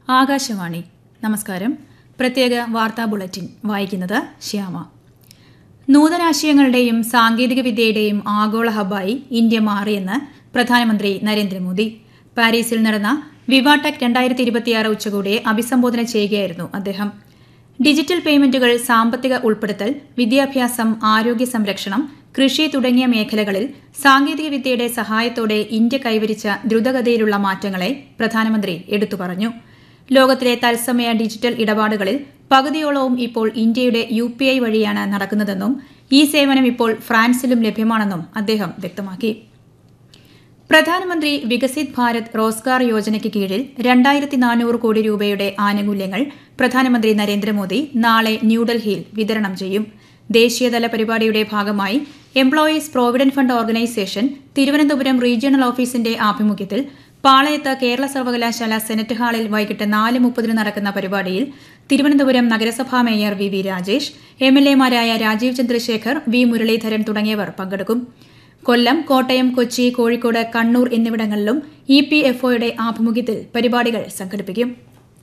ആകാശവാണി നമസ്കാരം പ്രത്യേക വാർത്താ ബുള്ളറ്റിൻ വായിക്കുന്നത് ശ്യാമ നൂതനാശയങ്ങളുടെയും സാങ്കേതികവിദ്യയുടെയും ആഗോള ഹബ്ബായി ഇന്ത്യ മാറിയെന്ന് പ്രധാനമന്ത്രി നരേന്ദ്രമോദി പാരീസിൽ നടന്ന വിവാടെക് രണ്ടായിരത്തി ഇരുപത്തിയാറ് ഉച്ചകോടിയെ അഭിസംബോധന ചെയ്യുകയായിരുന്നു അദ്ദേഹം ഡിജിറ്റൽ പേയ്മെന്റുകൾ സാമ്പത്തിക ഉൾപ്പെടുത്തൽ വിദ്യാഭ്യാസം ആരോഗ്യ സംരക്ഷണം കൃഷി തുടങ്ങിയ മേഖലകളിൽ സാങ്കേതികവിദ്യയുടെ സഹായത്തോടെ ഇന്ത്യ കൈവരിച്ച ദ്രുതഗതിയിലുള്ള മാറ്റങ്ങളെ പ്രധാനമന്ത്രി എടുത്തു പറഞ്ഞു ലോകത്തിലെ തത്സമയ ഡിജിറ്റൽ ഇടപാടുകളിൽ പകുതിയോളവും ഇപ്പോൾ ഇന്ത്യയുടെ യു പി ഐ വഴിയാണ് നടക്കുന്നതെന്നും ഈ സേവനം ഇപ്പോൾ ഫ്രാൻസിലും ലഭ്യമാണെന്നും അദ്ദേഹം വ്യക്തമാക്കി പ്രധാനമന്ത്രി വികസിത് ഭാരത് റോസ്ഗാർ യോജനയ്ക്ക് കീഴിൽ രണ്ടായിരത്തി നാനൂറ് കോടി രൂപയുടെ ആനുകൂല്യങ്ങൾ പ്രധാനമന്ത്രി നരേന്ദ്രമോദി നാളെ ന്യൂഡൽഹിയിൽ വിതരണം ചെയ്യും ദേശീയതല പരിപാടിയുടെ ഭാഗമായി employees provident fund organisation Thiruvananthapuram regional ഓഫീസിന്റെ ആഭിമുഖ്യത്തിൽ പാളയത്ത് കേരള സർവകലാശാല സെനറ്റ് ഹാളിൽ വൈകിട്ട് നാല് മുപ്പതിന് നടക്കുന്ന പരിപാടിയിൽ തിരുവനന്തപുരം നഗരസഭാ mayor V V Rajesh M L എമാരായ രാജീവ് ചന്ദ്രശേഖർ വി മുരളീധരൻ തുടങ്ങിയവർ പങ്കെടുക്കും കൊല്ലം കോട്ടയം കൊച്ചി കോഴിക്കോട് കണ്ണൂർ എന്നിവിടങ്ങളിലും ഇ പി എഫ് ഒയുടെ ആഭിമുഖ്യത്തിൽ പരിപാടികൾ സംഘടിപ്പിക്കും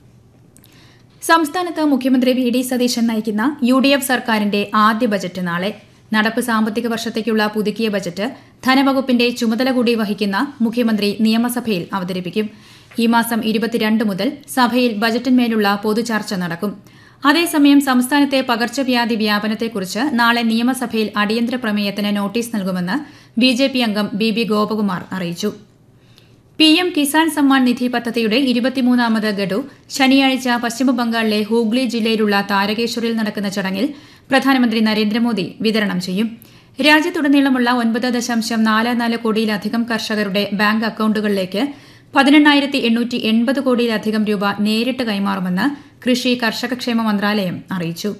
സംസ്ഥാനത്ത് മുഖ്യമന്ത്രി വി ഡി സതീശൻ നയിക്കുന്ന യു ഡി എഫ് സർക്കാരിന്റെ ആദ്യ ബജറ്റ് നാളെ നടപ്പ് സാമ്പത്തിക വർഷത്തേക്കുള്ള പുതുക്കിയ ബജറ്റ് ധനവകുപ്പിന്റെ ചുമതല കൂടി വഹിക്കുന്ന മുഖ്യമന്ത്രി നിയമസഭയിൽ അവതരിപ്പിക്കും ഈ മാസം ഇരുപത്തിരണ്ട് മുതൽ സഭയിൽ ബജറ്റിന്മേലുള്ള പൊതുചർച്ച നടക്കും അതേസമയം സംസ്ഥാനത്തെ പകർച്ചവ്യാധി വ്യാപനത്തെക്കുറിച്ച് നാളെ നിയമസഭയിൽ അടിയന്തര പ്രമേയത്തിന് നോട്ടീസ് നൽകുമെന്ന് ബി ജെ പി അംഗം ബി ബി ഗോപകുമാർ അറിയിച്ചു പി എം കിസാൻ സമ്മാൻ നിധി പദ്ധതിയുടെ ഇരുപത്തിമൂന്നാമത് ഗഡു ശനിയാഴ്ച പശ്ചിമബംഗാളിലെ ഹൂഗ്ലി ജില്ലയിലുള്ള താരകേശ്വറിൽ നടക്കുന്ന ചടങ്ങിൽ പ്രധാനമന്ത്രി നരേന്ദ്രമോദി വിതരണം ചെയ്യും രാജ്യത്തുടനീളമുള്ള ഒൻപത് ദശാംശം നാല് നാല് കോടിയിലധികം കർഷകരുടെ ബാങ്ക് അക്കൌണ്ടുകളിലേക്ക് പതിനെണ്ണായിരത്തി എണ്ണൂറ്റി എൺപത് കോടിയിലധികം രൂപ നേരിട്ട് കൈമാറുമെന്ന് കൃഷി കർഷകക്ഷേമ മന്ത്രാലയം അറിയിച്ചു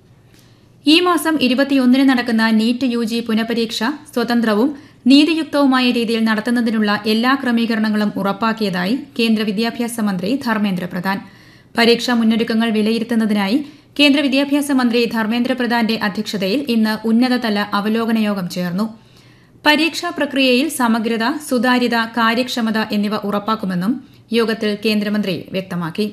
ഈ മാസം ഇരുപത്തിയൊന്നിന് നടക്കുന്ന നീറ്റ് യു ജി പുനഃപരീക്ഷ സ്വതന്ത്രവും നീതിയുക്തവുമായ രീതിയിൽ നടത്തുന്നതിനുള്ള എല്ലാ ക്രമീകരണങ്ങളും ഉറപ്പാക്കിയതായി കേന്ദ്ര വിദ്യാഭ്യാസ മന്ത്രി ധർമ്മേന്ദ്ര പ്രധാൻ പരീക്ഷാ മുന്നൊരുക്കങ്ങൾ വിലയിരുത്തുന്നതിനായി കേന്ദ്ര വിദ്യാഭ്യാസ മന്ത്രി ധർമ്മേന്ദ്ര പ്രധാന്റെ അധ്യക്ഷതയിൽ ഇന്ന് ഉന്നതതല അവലോകന യോഗം ചേർന്നു പരീക്ഷാ പ്രക്രിയയിൽ സമഗ്രത സുതാര്യത കാര്യക്ഷമത എന്നിവ ഉറപ്പാക്കുമെന്നും യോഗത്തിൽ കേന്ദ്രമന്ത്രി വ്യക്തമാക്കി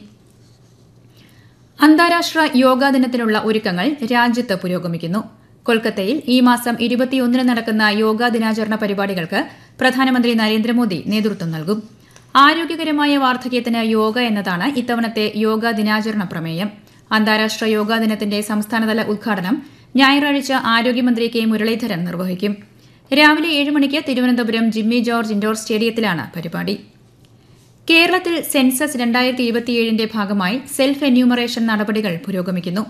അന്താരാഷ്ട്ര യോഗാ ദിനത്തിനുള്ള ഒരുക്കങ്ങൾ രാജ്യത്ത് പുരോഗമിക്കുന്നു കൊൽക്കത്തയിൽ ഈ മാസം ഇരുപത്തിയൊന്നിന് നടക്കുന്ന യോഗാ ദിനാചരണ പരിപാടികൾക്ക് പ്രധാനമന്ത്രി നരേന്ദ്രമോദി നേതൃത്വം നൽകും ആരോഗ്യകരമായ വാർദ്ധക്യത്തിന് യോഗ എന്നതാണ് ഇത്തവണത്തെ യോഗാ ദിനാചരണ പ്രമേയം അന്താരാഷ്ട്ര യോഗാ ദിനത്തിന്റെ സംസ്ഥാനതല ഉദ്ഘാടനം ഞായറാഴ്ച ആരോഗ്യമന്ത്രി കെ മുരളീധരൻ നിർവഹിക്കും രാവിലെ ഏഴ് മണിക്ക് തിരുവനന്തപുരം ജിമ്മി ജോർജ് ഇൻഡോർ സ്റ്റേഡിയത്തിലാണ് പരിപാടി കേരളത്തിൽ സെൻസസ് രണ്ടായിരത്തി ഇരുപത്തിയേഴിന്റെ ഭാഗമായി സെൽഫ് എന്യൂമറേഷൻ നടപടികൾ പുരോഗമിക്കുന്നു